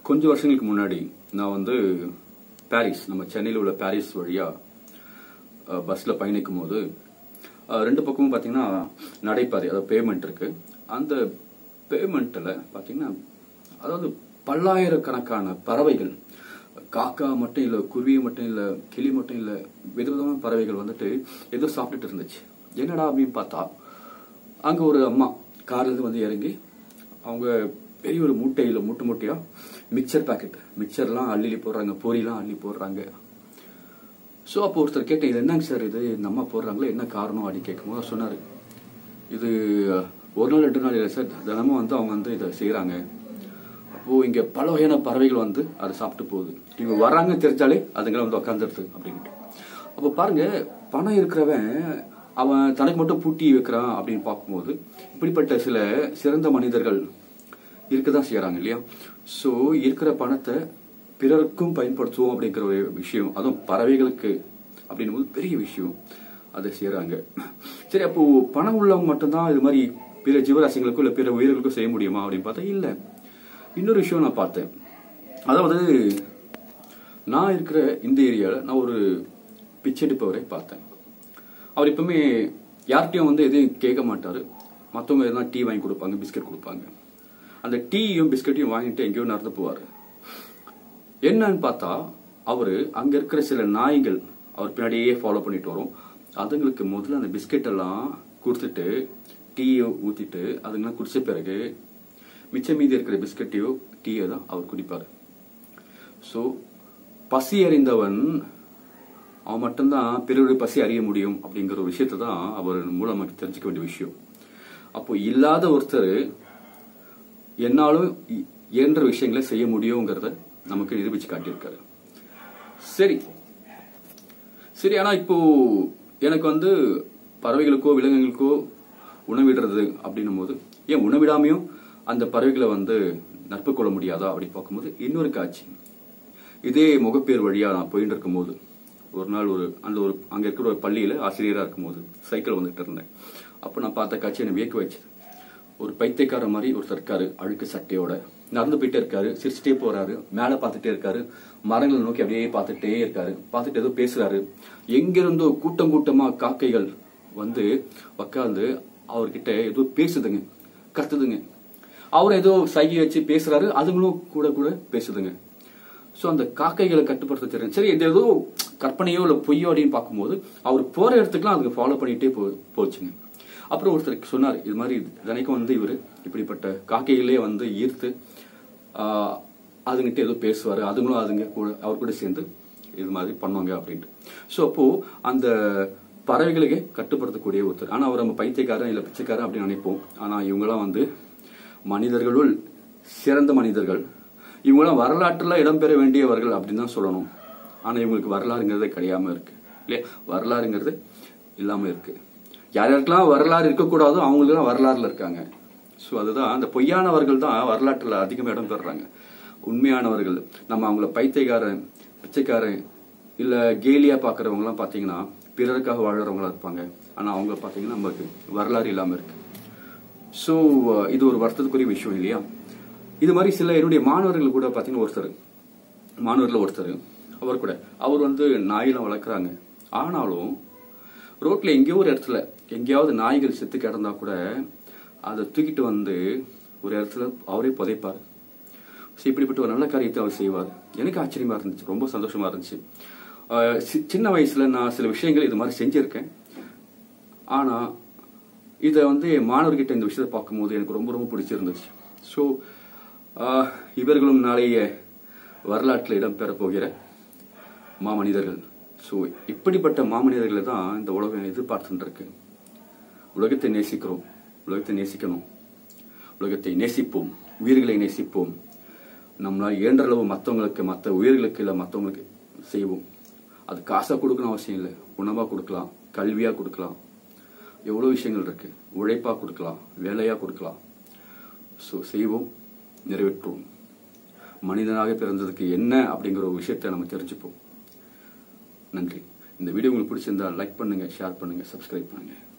கொஞ்சம் வருஷங்களுக்கு முன்னாடி நான் வந்து பாரிஸ் நம்ம சென்னையில் உள்ள பாரிஸ் வழியா அஹ், பஸ்ல பயணிக்கும் போது அஹ், ரெண்டு பக்கமும் பார்த்தீங்கன்னா நடைபாதை அதாவது பேமெண்ட் இருக்கு அந்த பேமெண்ட்டில் பார்த்தீங்கன்னா அதாவது பல்லாயிரக்கணக்கான பறவைகள் காக்கா மட்டும் இல்லை குருவி மட்டும் இல்லை கிளி மட்டும் இல்லை விதவிதமான பறவைகள் வந்துட்டு ஏதோ சாப்பிட்டுட்டு இருந்துச்சு என்னடா அப்படின்னு பார்த்தா அங்க ஒரு அம்மா கார்ல இருந்து வந்து இறங்கி அவங்க பெரிய ஒரு மூட்டையில மூட்டை மூட்டையா மிக்சர் பாக்கெட் மிக்சர்லாம் அள்ளி போடுறாங்க பொரிலாம் அள்ளி போடுறாங்க ஸோ அப்போ ஒருத்தர் கேட்டேன் இது என்னங்க சார் இது இந்த அம்மா போடுறாங்களே என்ன காரணம் அப்படின்னு கேட்கும்போது அவர் சொன்னாரு இது ஒரு நாள் ரெண்டு நாள் இல்லை சார் தினமும் வந்து அவங்க வந்து இதை செய்யறாங்க அப்போ இங்க பல வகையான பறவைகள் வந்து அதை சாப்பிட்டு போகுது இவங்க வர்றாங்க தெரிஞ்சாலே அதுங்களை வந்து உக்காந்துருது அப்படின்ட்டு அப்போ பாருங்க பணம் இருக்கிறவன் அவன் தனக்கு மட்டும் பூட்டி வைக்கிறான் அப்படின்னு பார்க்கும்போது இப்படிப்பட்ட சில சிறந்த மனிதர்கள் இருக்கதான் செய்யறாங்க இல்லையா சோ இருக்கிற பணத்தை பிறருக்கும் பயன்படுத்துவோம் அப்படிங்கிற ஒரு விஷயம் அதுவும் பறவைகளுக்கு அப்படின்னும் போது பெரிய விஷயம் அதை செய்யறாங்க சரி அப்போ பணம் உள்ளவங்க மட்டும்தான் இது மாதிரி பிற ஜீவராசிகளுக்கும் இல்ல பிற உயிர்களுக்கும் செய்ய முடியுமா அப்படின்னு பார்த்தா இல்ல இன்னொரு விஷயம் நான் பார்த்தேன் அதாவது நான் இருக்கிற இந்த ஏரியாவில் நான் ஒரு பிச்சை எடுப்பவரை பார்த்தேன் அவர் எப்பவுமே யார்கிட்டயும் வந்து எதையும் கேட்க மாட்டாரு மற்றவங்க எதனா டீ வாங்கி கொடுப்பாங்க பிஸ்கட் கொடுப்பாங்க அந்த டீயும் பிஸ்கட்டையும் வாங்கிட்டு எங்கேயோ நடந்து போவார் என்னன்னு பார்த்தா அவரு அங்க இருக்கிற சில நாய்கள் அவர் பின்னாடியே ஃபாலோ பண்ணிட்டு வரும் அதுங்களுக்கு முதல்ல அந்த பிஸ்கட் எல்லாம் கொடுத்துட்டு டீயை ஊத்திட்டு அதுங்கெல்லாம் குடிச்ச பிறகு மிச்சம் மீதி இருக்கிற பிஸ்கட்டையோ டீயோ தான் அவர் குடிப்பாரு ஸோ பசி அறிந்தவன் அவன் மட்டும்தான் பிறருடைய பசி அறிய முடியும் அப்படிங்கிற ஒரு விஷயத்தை தான் அவர் மூலம் நமக்கு தெரிஞ்சுக்க வேண்டிய விஷயம் அப்போ இல்லாத ஒருத்தர் என்னாலும் இ- இயன்ற விஷயங்களை செய்ய முடியுங்கிறத நமக்கு நிரூபிச்சு காட்டியிருக்காரு சரி சரி ஆனா இப்போ எனக்கு வந்து பறவைகளுக்கோ விலங்குகளுக்கோ உணவிடுறது அப்படின்னும் போது ஏன் உணவிடாமையும் அந்த பறவைகளை வந்து நட்பு கொள்ள முடியாதா அப்படி பார்க்கும்போது இன்னொரு காட்சி இதே முகப்பேர் வழியா நான் போயிட்டு இருக்கும்போது ஒரு நாள் ஒரு அந்த ஒரு அங்க இருக்கிற ஒரு பள்ளியில ஆசிரியரா இருக்கும்போது சைக்கிள் வந்துட்டு இருந்தேன் அப்ப நான் பார்த்த காட்சி என்னை வியக்க வச்சது ஒரு பைத்தியக்கார மாதிரி ஒருத்தர் இருக்காரு அழுக்கு சட்டையோட நடந்து போயிட்டே இருக்காரு சிரிச்சுட்டே போறாரு மேல பார்த்துட்டே இருக்காரு மரங்களை நோக்கி அப்படியே பார்த்துட்டே இருக்காரு பார்த்துட்டு ஏதோ பேசுறாரு எங்கிருந்தோ கூட்டம் கூட்டமா காக்கைகள் வந்து உக்காந்து அவர்கிட்ட ஏதோ பேசுதுங்க கத்துதுங்க அவர் ஏதோ சைகை வச்சு பேசுறாரு அதுங்களும் கூட கூட பேசுதுங்க சோ அந்த காக்கைகளை கட்டுப்படுத்த தெரியும் சரி இது ஏதோ கற்பனையோ இல்ல பொய்யோ அப்படின்னு பார்க்கும்போது அவர் போற இடத்துக்குலாம் அதுக்கு ஃபாலோ பண்ணிட்டே போ போச்சுங்க அப்புறம் ஒருத்தர் சொன்னார் இது மாதிரி தினைக்கும் வந்து இவர் இப்படிப்பட்ட காக்கைகளே வந்து ஈர்த்து ஆஹ், அதுங்கிட்ட ஏதோ பேசுவாரு அதுங்களும் அதுங்க கூட அவர் கூட சேர்ந்து இது மாதிரி பண்ணுவாங்க அப்படின்ட்டு ஸோ அப்போ அந்த பறவைகளுக்கே கட்டுப்படுத்தக்கூடிய ஒருத்தர் ஆனா அவர் நம்ம பைத்தியக்காரன் இல்ல பிச்சைக்காரன் அப்படின்னு நினைப்போம் ஆனா இவங்கெல்லாம் வந்து மனிதர்களுள் சிறந்த மனிதர்கள் இவங்களாம் வரலாற்றுல இடம்பெற வேண்டியவர்கள் அப்படின்னு தான் சொல்லணும் ஆனா இவங்களுக்கு வரலாறுங்கிறதே கிடையாம இருக்கு இல்லையா வரலாறுங்கிறது இல்லாம இருக்கு யார் யாருக்கெல்லாம் வரலாறு இருக்கக்கூடாதோ அவங்களுக்குலாம் வரலாறுல இருக்காங்க ஸோ அதுதான் அந்த பொய்யானவர்கள் தான் வரலாற்றுல அதிகம் இடம் பெறுறாங்க உண்மையானவர்கள் நம்ம அவங்கள பைத்தியக்காரன் பிச்சைக்காரன் இல்ல கேலியா பாக்குறவங்க எல்லாம் பாத்தீங்கன்னா பிறருக்காக வாழறவங்களா இருப்பாங்க ஆனா அவங்க பாத்தீங்கன்னா நமக்கு வரலாறு இல்லாம இருக்கு ஸோ இது ஒரு வருத்தத்துக்குரிய விஷயம் இல்லையா இது மாதிரி சில என்னுடைய மாணவர்கள் கூட பார்த்தீங்கன்னா ஒருத்தர் மாணவர்கள் ஒருத்தர் அவர் கூட அவர் வந்து நாயெல்லாம் வளர்க்குறாங்க ஆனாலும் ரோட்ல எங்கேயோ ஒரு இடத்துல எங்கேயாவது நாய்கள் செத்து கிடந்தா கூட அதை தூக்கிட்டு வந்து ஒரு இடத்துல அவரே புதைப்பார் ஸோ இப்படிப்பட்ட ஒரு நல்ல காரியத்தை அவர் செய்வார் எனக்கு ஆச்சரியமா இருந்துச்சு ரொம்ப சந்தோஷமா இருந்துச்சு ஆஹ் சி- சின்ன வயசுல நான் சில விஷயங்கள் இது மாதிரி செஞ்சிருக்கேன் ஆனா இதை வந்து என் மாணவர்கிட்ட இந்த விஷயத்தை பார்க்கும்போது எனக்கு ரொம்ப ரொம்ப பிடிச்சிருந்துச்சு ஸோ இவர்களும் நாளைய வரலாற்றில் இடம்பெற போகிற மாமனிதர்கள் ஸோ இப்படிப்பட்ட மாமனிதர்களை தான் இந்த உலகம் எதிர்பார்த்துட்டு இருக்கு உலகத்தை நேசிக்கிறோம் உலகத்தை நேசிக்கணும் உலகத்தை நேசிப்போம் உயிர்களை நேசிப்போம் நம்மளால் இயன்ற அளவு மற்றவங்களுக்கு மற்ற உயிர்களுக்கு இல்லை மற்றவங்களுக்கு செய்வோம் அது காசா கொடுக்கணும் அவசியம் இல்லை உணவா கொடுக்கலாம் கல்வியா கொடுக்கலாம் எவ்வளோ விஷயங்கள் இருக்கு உழைப்பா கொடுக்கலாம் வேலையா கொடுக்கலாம் ஸோ செய்வோம் நிறைவேற்றுவோம் மனிதனாக பிறந்ததுக்கு என்ன அப்படிங்கிற ஒரு விஷயத்தை நம்ம தெரிஞ்சுப்போம் நன்றி இந்த வீடியோ உங்களுக்கு பிடிச்சிருந்தா லைக் பண்ணுங்க ஷேர் பண்ணுங்க சப்ஸ்கிரைப் பண்ணுங்க